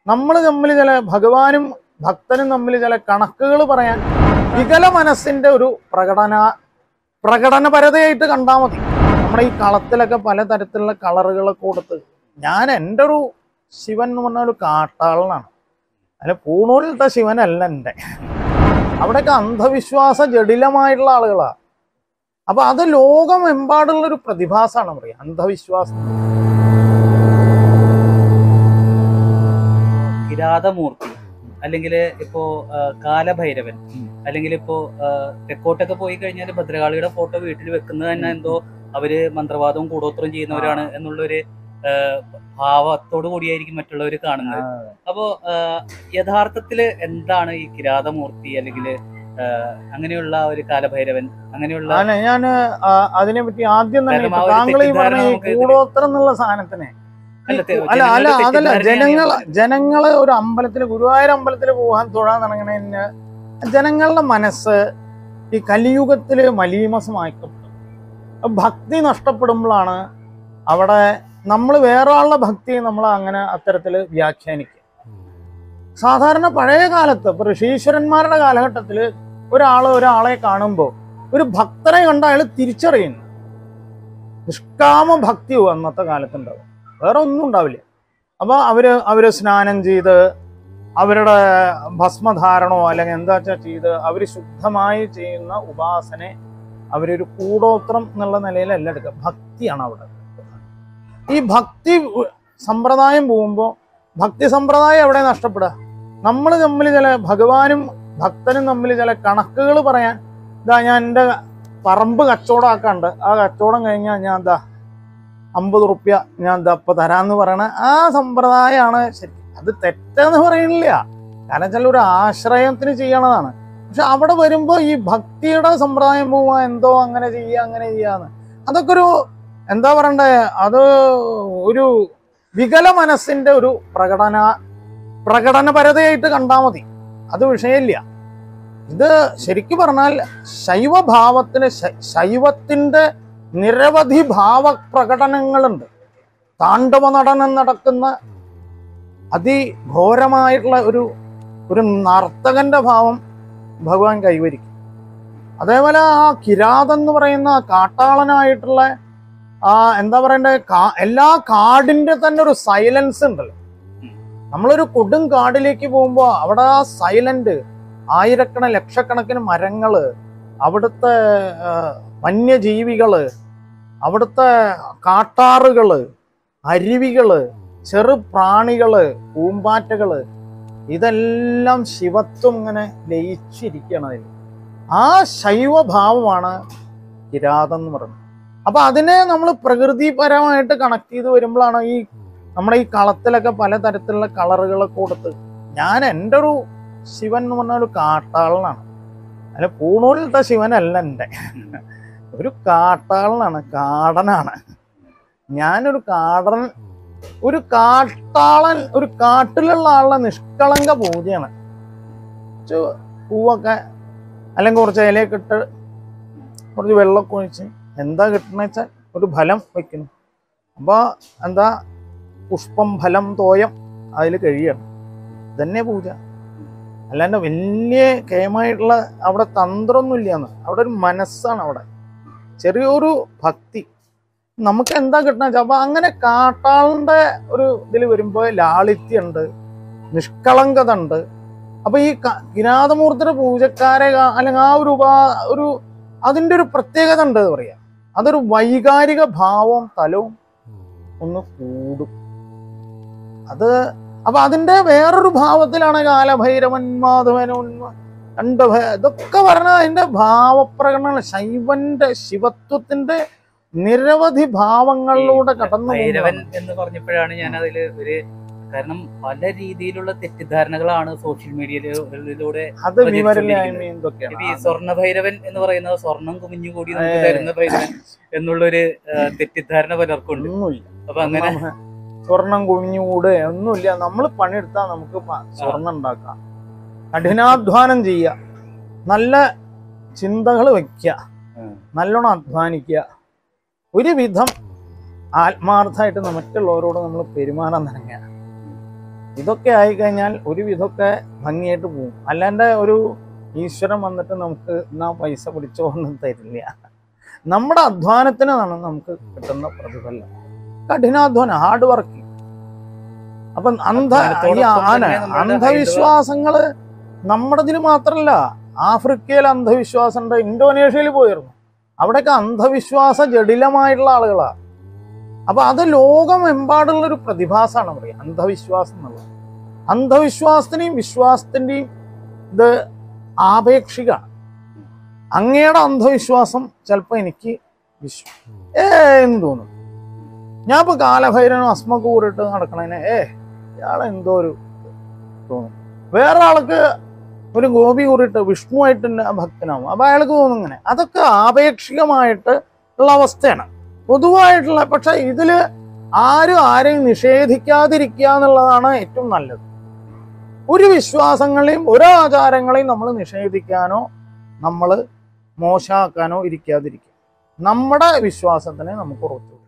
നമ്മൾ തമ്മിൽ ചില ഭഗവാനും ഭക്തനും തമ്മിൽ ചില കണക്കുകൾ പറയാൻ വികല മനസ്സിന്റെ ഒരു പ്രകടന പ്രകടനപരതയായിട്ട് കണ്ടാൽ മതി നമ്മുടെ ഈ കളത്തിലൊക്കെ പലതരത്തിലുള്ള കളറുകളൊക്കെ കൊടുത്ത് ഞാൻ എൻ്റെ ഒരു ശിവൻ എന്ന് പറഞ്ഞ ഒരു കാട്ടാളനാണ് അല്ല പൂണൂലിട്ട ശിവനല്ല എൻ്റെ അവിടെയൊക്കെ അന്ധവിശ്വാസ ജടിലമായിട്ടുള്ള ആളുകളാണ് അപ്പൊ അത് ലോകമെമ്പാടുള്ള ഒരു പ്രതിഭാസമാണ് പറയാം അന്ധവിശ്വാസം കിരാതമൂർത്തി അല്ലെങ്കിൽ ഇപ്പോ ആ, കാലഭൈരവൻ അല്ലെങ്കിൽ ഇപ്പോ ആ, തെക്കോട്ടൊക്കെ പോയി കഴിഞ്ഞാൽ ഭദ്രകാളിയുടെ ഫോട്ടോ വീട്ടിൽ വെക്കുന്നത് തന്നെ എന്തോ അവര് മന്ത്രവാദവും കൂടോത്രവും ചെയ്യുന്നവരാണ് എന്നുള്ളൊരു ആ, ഭാവത്തോടു കൂടിയായിരിക്കും മറ്റുള്ളവർ കാണുന്നത് അപ്പോ ആ, യഥാർത്ഥത്തില് എന്താണ് ഈ കിരാതമൂർത്തി അല്ലെങ്കിൽ അങ്ങനെയുള്ള ഒരു കാലഭൈരവൻ അങ്ങനെയുള്ള അല്ല ഞാൻ അതിനെ പറ്റി ആദ്യം തന്നെ കാരണം ആ ഇപ്പൊ ഒരു താങ്കൾ ഈ തെറ്റിദ്ധാരണ പറഞ്ഞ ഈ നമുക്ക് ഇതില് കൂടോത്രം എന്നുള്ള സാധനത്തിനെ അല്ല, തെ- അല്ല അല്ല ജനങ്ങളുടെ അതല്ല തെറ്റിദ്ധാരണയാണ് ജനങ്ങൾ ഈ ജനങ്ങള് ഒരു അമ്പലത്തിൽ ഗുരുവായൂർ അമ്പലത്തിൽ പോകാൻ തൊഴാൻ തുടങ്ങണതിന് ജനങ്ങളുടെ മനസ്സ് ഈ കലിയുഗത്തില് മലീമസമാക്കപ്പെട്ടു അപ്പൊ ഭക്തി നഷ്ടപ്പെടുമ്പോഴാണ് അവിടെ നമ്മൾ വേറെ ആളുടെ ഭക്തി നമ്മൾ അങ്ങനെ അത്തരത്തിൽ വ്യാഖ്യാനിക്കുക സാധാരണ പഴയ കാലത്ത് ഇപ്പൊ ഋഷീശ്വരന്മാരുടെ കാലഘട്ടത്തിൽ ഒരാൾ ഒരാളെ കാണുമ്പോൾ ഒരു ഭക്തനെ കണ്ട അയാൾ തിരിച്ചറിയുന്നു നിഷ്കാമ ഭക്തി അന്നത്തെ കാലത്തുണ്ടാവും വേറെ ഒന്നും ഉണ്ടാവില്ല അപ്പൊ അവര് അവര് സ്നാനം ചെയ്ത് അവരുടെ ഭസ്മധാരണോ അല്ലെങ്കിൽ എന്താ വെച്ചാൽ ചെയ്ത് അവര് ശുദ്ധമായി ചെയ്യുന്ന ഉപാസനെ അവരൊരു കൂടോത്രം എന്നുള്ള നിലയിലല്ല എടുക്കുക ഭക്തിയാണ് അവിടെ ഈ ഭക്തി ഉ- സമ്പ്രദായം പോകുമ്പോൾ ഭക്തി സമ്പ്രദായം എവിടെ നഷ്ടപ്പെടുക നമ്മൾ തമ്മിൽ ചില ഭഗവാനും ഭക്തനും തമ്മിൽ ചില കണക്കുകൾ പറയാൻ ഇതാ ഞാൻ എൻ്റെ പറമ്പ് കച്ചവടമാക്കാണ്ട് ആ കച്ചവടം കഴിഞ്ഞാൽ ഞാൻ എന്താ അമ്പത് റുപ്യ ഞാൻ എന്താ ഇപ്പൊ തരാന്ന് പറയണ ആ സമ്പ്രദായമാണ് ശരി അത് തെറ്റെന്ന് പറയുന്നില്ല കാരണം വെച്ചാൽ ഒരു ആശ്രയത്തിന് ചെയ്യണതാണ് പക്ഷെ അവിടെ വരുമ്പോ ഈ ഭക്തിയുടെ സമ്പ്രദായം പോവാ എന്തോ അങ്ങനെ ചെയ്യുക അങ്ങനെ ചെയ്യാന്ന് അതൊക്കെ ഒരു എന്താ പറയണ്ടേ അത് ഒരു വികല മനസ്സിന്റെ ഒരു പ്രകടന പ്രകടനപരതയായിട്ട് കണ്ടാൽ മതി അത് വിഷയമില്ല ഇത് ശരിക്കു പറഞ്ഞാൽ ശൈവഭാവത്തിന് ശ- ശൈവത്തിന്റെ നിരവധി ഭാവപ്രകടനങ്ങളുണ്ട് താണ്ഡവ നടനം നടക്കുന്ന അതിഘോരമായിട്ടുള്ള ഒരു ഒരു നർത്തകന്റെ ഭാവം ഭഗവാൻ കൈവരിക്കും അതേപോലെ ആ കിരാതം എന്ന് പറയുന്ന ആ കാട്ടാളനായിട്ടുള്ള ആ എന്താ പറയണ്ടേ കാ- എല്ലാ കാടിന്റെ തന്നെ ഒരു സൈലൻസ് ഉണ്ടല്ലോ നമ്മളൊരു കൊടും കാടിലേക്ക് പോകുമ്പോ അവിടെ ആ സൈലന്റ് ആയിരക്കണ ലക്ഷക്കണക്കിന് മരങ്ങള് അവിടുത്തെ ആ, വന്യജീവികള് അവിടുത്തെ കാട്ടാറുകള് അരുവികള് ചെറു പ്രാണികള് പൂമ്പാറ്റകള് ഇതെല്ലാം ശിവത്വം ഇങ്ങനെ ലയിച്ചിരിക്കുകയാണ് അതിൽ ആ ശൈവഭാവമാണ് കിരാതം എന്ന് പറയുന്നത് അപ്പൊ അതിനെ നമ്മൾ പ്രകൃതിപരമായിട്ട് കണക്ട് ചെയ്ത് വരുമ്പോഴാണ് ഈ നമ്മുടെ ഈ കളത്തിലൊക്കെ പലതരത്തിലുള്ള കളറുകളൊക്കെ കൊടുത്ത് ഞാൻ എൻ്റെ ഒരു ശിവൻ എന്ന് പറഞ്ഞ ഒരു കാട്ടാളനാണ് അല്ല പൂണൂലിട്ട ശിവനല്ല എൻ്റെ ഒരു കാട്ടാളനാണ് കാടനാണ് ഞാനൊരു കാടൻ ഒരു കാട്ടാളൻ ഒരു കാട്ടിലുള്ള ആളുടെ നിഷ്കളങ്ക പൂജയാണ് കുറച്ച് പൂവൊക്കെ അല്ലെങ്കിൽ കുറച്ച് ഇലയൊക്കെ ഇട്ട് കുറച്ച് വെള്ളമൊക്കെ ഒഴിച്ച് എന്താ കിട്ടണ വെച്ചാൽ ഒരു ഫലം വെക്കുന്നു അപ്പോൾ എന്താ പുഷ്പം ഫലം തോയം അതിൽ കഴിയണം ഇതന്നെ പൂജ അല്ലാണ്ട് വലിയ കേമായിട്ടുള്ള അവിടെ തന്ത്രമൊന്നുമില്ലാന്ന് അവിടെ ഒരു മനസ്സാണ് അവിടെ ചെറിയൊരു ഭക്തി നമുക്ക് എന്താ കിട്ടണ വെച്ചാൽ അപ്പൊ അങ്ങനെ കാട്ടാളിന്റെ ഒരു ഇതിൽ വരുമ്പോൾ ലാളിത്യമുണ്ട് നിഷ്കളങ്കത ഉണ്ട് അപ്പൊ ഈ ക- കിരാതമൂർത്തിയുടെ പൂജക്കാരെ കാ- അല്ലെങ്കിൽ ആ ഒരു ഉപാ ഒരു അതിന്റെ ഒരു പ്രത്യേകത ഉണ്ട് എന്ന് പറയാം അതൊരു വൈകാരിക ഭാവവും തലവും ഒന്ന് കൂടും അത് അപ്പൊ അതിന്റെ വേറൊരു ഭാവത്തിലാണ് കാലഭൈരവൻ മാധവൻ ഉന്മ- രണ്ട് ഭ- ഇതൊക്കെ പറഞ്ഞ അതിന്റെ ഭാവപ്രകടനങ്ങൾ ശൈവന്റെ ശിവത്വത്തിന്റെ നിരവധി ഭാവങ്ങളിലൂടെ കടന്നു ഭൈരവൻ പോകുന്നതാണ്. എന്ന് പറഞ്ഞപ്പോഴാണ് ഞാൻ അതില് ഒരു കാരണം പല രീതിയിലുള്ള തെറ്റിദ്ധാരണകളാണ് സോഷ്യൽ മീഡിയയിലൂടെ അത് പ്രചരിച്ചുകൊണ്ടിരിക്കുന്നത്. വിവരമില്ലായ്മയും ഇതൊക്കെയാണ് ഈ സ്വർണ്ണ ഭൈരവൻ എന്ന് പറയുന്നത് സ്വർണം കുമിഞ്ഞുകൂടി നമുക്ക് തരുന്ന ഭൈരവൻ എന്നുള്ളൊരു ആ, തെറ്റിദ്ധാരണ പലർക്കും ഉണ്ട് ഒന്നുമില്ല അപ്പൊ അങ്ങനെ നമ്മ- സ്വർണം കുഴിഞ്ഞുകൂടെ ഒന്നുമില്ല നമ്മൾ പണിയെടുത്താൽ നമുക്ക് പ- സ്വർണം ഉണ്ടാക്കാം കഠിനാധ്വാനം ചെയ്യുക നല്ല ചിന്തകൾ വെക്കുക ഉം. നല്ലോണം അധ്വാനിക്കുക ഒരുവിധം ആത്മാർത്ഥമായിട്ട് മറ്റുള്ളവരോട് നമ്മൾ പെരുമാറാൻ തുടങ്ങുക ഇതൊക്കെ ആയിക്കഴിഞ്ഞാൽ ഒരു വിധമൊക്കെ ഭംഗിയായിട്ട് പോകും അല്ലാണ്ട് ഒരു ഈശ്വരൻ വന്നിട്ട് നമുക്ക് എന്നാ പൈസ പിടിച്ചോന്നും തരില്ല നമ്മുടെ അധ്വാനത്തിനാണ് നമുക്ക് കിട്ടുന്ന പ്രതിഫലം കഠിനാധ്വാനം ഹാർഡ് വർക്കിംഗ് അപ്പം അന്ധ ഈ അധ്വാനത്തോടൊപ്പം ആന തന്നെ നമ്മുടെ അന്ധവിശ്വാസങ്ങള് നമ്മുടെ ഇതിൽ മാത്രല്ല ആഫ്രിക്കയിൽ അന്ധവിശ്വാസം ഉണ്ട് ഇന്തോനേഷ്യയിൽ പോയിരുന്നു അവിടെയൊക്കെ അന്ധവിശ്വാസ ജടിലമായിട്ടുള്ള ആളുകളാണ് അപ്പൊ അത് ലോകമെമ്പാടുള്ള ഒരു പ്രതിഭാസമാണ് പറയുക അന്ധവിശ്വാസം എന്നുള്ളത് അന്ധവിശ്വാസത്തിന്റെയും വിശ്വാസത്തിന്റെയും ഇത് ആപേക്ഷികമാണ് അങ്ങയുടെ അന്ധവിശ്വാസം ചിലപ്പോൾ എനിക്ക് വിശ്വ ഏ എന്ന് തോന്നും ഞാൻ ഇപ്പൊ കാലഭൈരനും അസ്മക്ക് കൂറിട്ട് നടക്കണേനെ ഏ ഇയാളെ എന്തോ ഒരു തോന്നും വേറെ ആൾക്ക് ഒരു ഗോപി കൂറിട്ട് വിഷ്ണുവായിട്ട് തന്നെ ഭക്തനാവും അപ്പൊ അയാൾക്ക് തോന്നും ഇങ്ങനെ അതൊക്കെ ആപേക്ഷികമായിട്ട് ഉള്ള അവസ്ഥയാണ് പൊതുവായിട്ടുള്ള പക്ഷെ ഇതില് ആരും ആരെയും നിഷേധിക്കാതിരിക്കുക എന്നുള്ളതാണ് ഏറ്റവും നല്ലത് ഒരു വിശ്വാസങ്ങളെയും ഒരു ആചാരങ്ങളെയും നമ്മൾ നിഷേധിക്കാനോ നമ്മൾ മോശമാക്കാനോ ഇരിക്കാതിരിക്കുക നമ്മുടെ വിശ്വാസത്തിനെ നമുക്ക് ഉറച്ചു